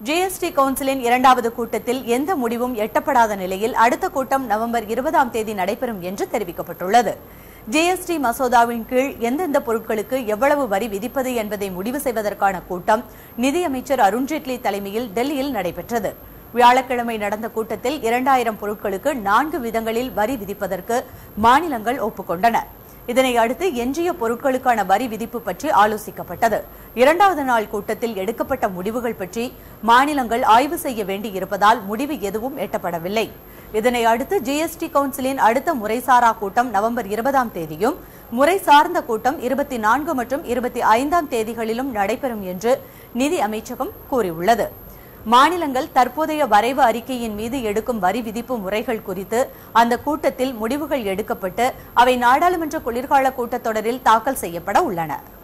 GST கவுன்சிலின் இரண்டாவது கூட்டத்தில் எந்த முடிவும் எட்டப்படாத நிலையில் அடுத்த கூட்டம் நவம்பர் இருபதாம் தேதி நடைபெறும் என்று தெரிவிக்கப்பட்டுள்ளது ஜிஎஸ்டி மசோதாவின் கீழ் எந்தெந்த பொருட்களுக்கு எவ்வளவு வரி விதிப்பது என்பதை முடிவு செய்வதற்கான கூட்டம் நிதியமைச்சர் அருண்ஜேட்லி தலைமையில் டெல்லியில் நடைபெற்றது வியாழக்கிழமை நடந்த கூட்டத்தில் இரண்டாயிரம் பொருட்களுக்கு நான்கு விதங்களில் வரி விதிப்பதற்கு மாநிலங்கள் ஒப்புக்கொண்டன இதனை அடுத்து எஞ்சிய பொருட்களுக்கான வரி விதிப்பு பற்றி ஆலோசிக்கப்பட்டது இரண்டாவது நாள் கூட்டத்தில் எடுக்கப்பட்ட முடிவுகள் பற்றி மாநிலங்கள் ஆய்வு செய்ய வேண்டியிருப்பதால் முடிவு எதுவும் எட்டப்படவில்லை இதனை அடுத்து ஜிஎஸ்டி கவுன்சிலின் அடுத்த முறைசாரா கூட்டம் நவம்பர் இருபதாம் தேதியும் முறை சார்ந்த கூட்டம் இருபத்தி நான்கு மற்றும் இருபத்தி ஐந்தாம் தேதிகளிலும் நடைபெறும் என்று நிதி அமைச்சகம் கூறியுள்ளது மாநிலங்கள் தற்போதைய வரைவு அறிக்கையின் மீது எடுக்கும் வரி விதிப்பு முறைகள் குறித்து அந்த கூட்டத்தில் முடிவுகள் எடுக்கப்பட்டு அவை நாடாளுமன்ற குளிர்கால கூட்டத்தொடரில் தாக்கல் செய்யப்பட உள்ளன